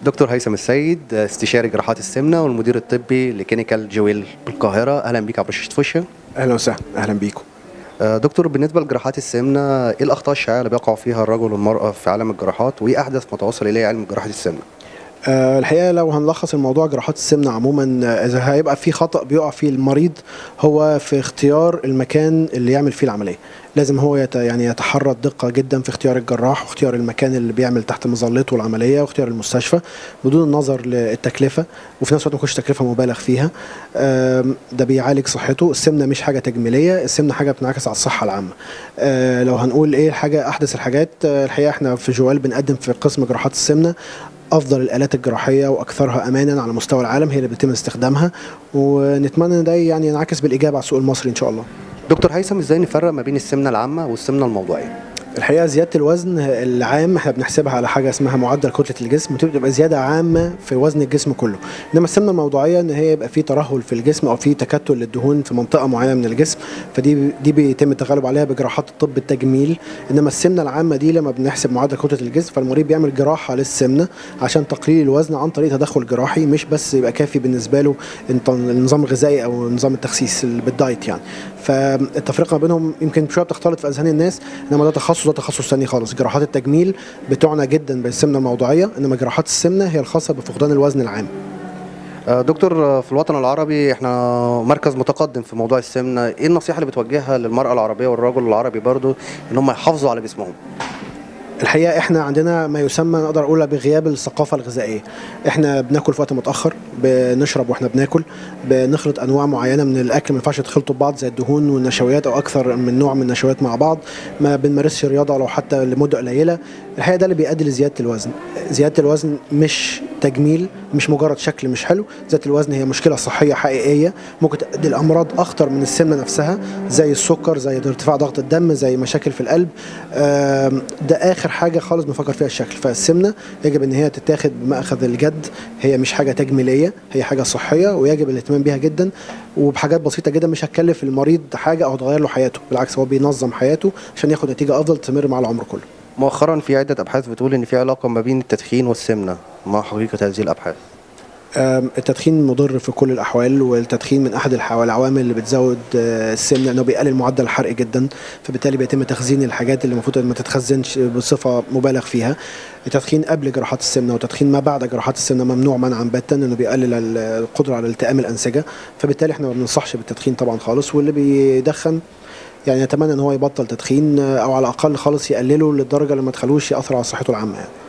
دكتور هيثم السيد استشاري جراحات السمنه والمدير الطبي لكلينيكال جويل بالقاهره اهلا بيك عبر شاشه فوشيا اهلا وسهلا اهلا بيكم آه، دكتور بالنسبه لجراحات السمنه ايه الاخطاء الشائعه اللي بيقع فيها الرجل والمراه في عالم الجراحات وايه احدث ما توصل اليه علم جراحه السمنه أه الحقيقه لو هنلخص الموضوع جراحات السمنه عموما آه، اذا هيبقى في خطا بيقع فيه المريض هو في اختيار المكان اللي يعمل فيه العمليه لازم هو يت يعني يتحرى الدقه جدا في اختيار الجراح واختيار المكان اللي بيعمل تحت مظلته العمليه واختيار المستشفى بدون النظر للتكلفه وفي نفس الوقت ما يكونش تكلفه مبالغ فيها آم، ده بيعالج صحته السمنه مش حاجه تجميليه السمنه حاجه بتنعكس على الصحه العامه آه، لو هنقول ايه الحاجه احدث الحاجات آه، الحقيقه احنا في جوال بنقدم في قسم جراحات السمنه افضل الالات الجراحيه واكثرها امانا على مستوى العالم هي اللي بيتم استخدامها ونتمنى ان ده يعني ينعكس بالايجاب على السوق المصري ان شاء الله دكتور هيثم ازاي نفرق ما بين السمنه العامه والسمنه الموضوعيه الحقيقه زياده الوزن العام احنا بنحسبها على حاجه اسمها معدل كتله الجسم وتبقى زياده عامه في وزن الجسم كله انما السمنه الموضوعيه ان هي يبقى في ترهل في الجسم او في تكتل للدهون في منطقه معينه من الجسم فدي دي بيتم التغلب عليها بجراحات الطب التجميل انما السمنه العامه دي لما بنحسب معدل كتله الجسم فالمريض بيعمل جراحه للسمنه عشان تقليل الوزن عن طريق تدخل جراحي مش بس يبقى كافي بالنسبه له الت- النظام الغذائي او نظام التخسيس ال- بالدايت يعني فالتفرقه ما بينهم يمكن شويه بتختلط في اذهان الناس انما ده تخصص ده تخصص ثاني خالص جراحات التجميل بتعنى جدا بالسمنه الموضوعيه انما جراحات السمنه هي الخاصه بفقدان الوزن العام آه، دكتور آه، في الوطن العربي احنا مركز متقدم في موضوع السمنه ايه النصيحه اللي بتوجهها للمراه العربيه والرجل العربي برضو ان هم يحافظوا على جسمهم الحقيقه احنا عندنا ما يسمى نقدر اقولها بغياب الثقافه الغذائيه احنا بناكل في وقت متاخر بنشرب واحنا بناكل بنخلط انواع معينه من الاكل ما ينفعش يتخلطوا ببعض زي الدهون والنشويات او اكثر من نوع من النشويات مع بعض ما بنمارسش رياضه لو حتى لمده قليله الحقيقه ده اللي بيؤدي لزياده الوزن زياده الوزن مش تجميل مش مجرد شكل مش حلو زياده الوزن هي مشكله صحيه حقيقيه ممكن تؤدي لامراض اخطر من السمنه نفسها زي السكر زي ارتفاع ضغط الدم زي مشاكل في القلب آم، ده اخر حاجه خالص بنفكر فيها الشكل فالسمنه يجب ان هي تتاخد بمأخذ الجد هي مش حاجه تجميليه هي حاجه صحيه ويجب الاهتمام بيها جدا وبحاجات بسيطه جدا مش هتكلف المريض حاجه او تغير له حياته بالعكس هو بينظم حياته عشان ياخد نتيجه افضل تستمر مع العمر كله مؤخرا في عده ابحاث بتقول ان في علاقه ما بين التدخين والسمنه ما حقيقه هذه الابحاث آم، التدخين مضر في كل الاحوال والتدخين من احد الح- العوامل اللي بتزود آه، السمنه لانه بيقلل معدل الحرق جدا فبالتالي بيتم تخزين الحاجات اللي المفروض ما تتخزنش بصفه مبالغ فيها التدخين قبل جراحات السمنه والتدخين ما بعد جراحات السمنه ممنوع منعا باتا لانه بيقلل ال- القدره على التئام الانسجه فبالتالي احنا ما بننصحش بالتدخين طبعا خالص واللي بيدخن يعني نتمنى ان هو يبطل تدخين آه، او على الاقل خالص يقلله للدرجه اللي ما تخلوش ياثر على صحته العامه يعني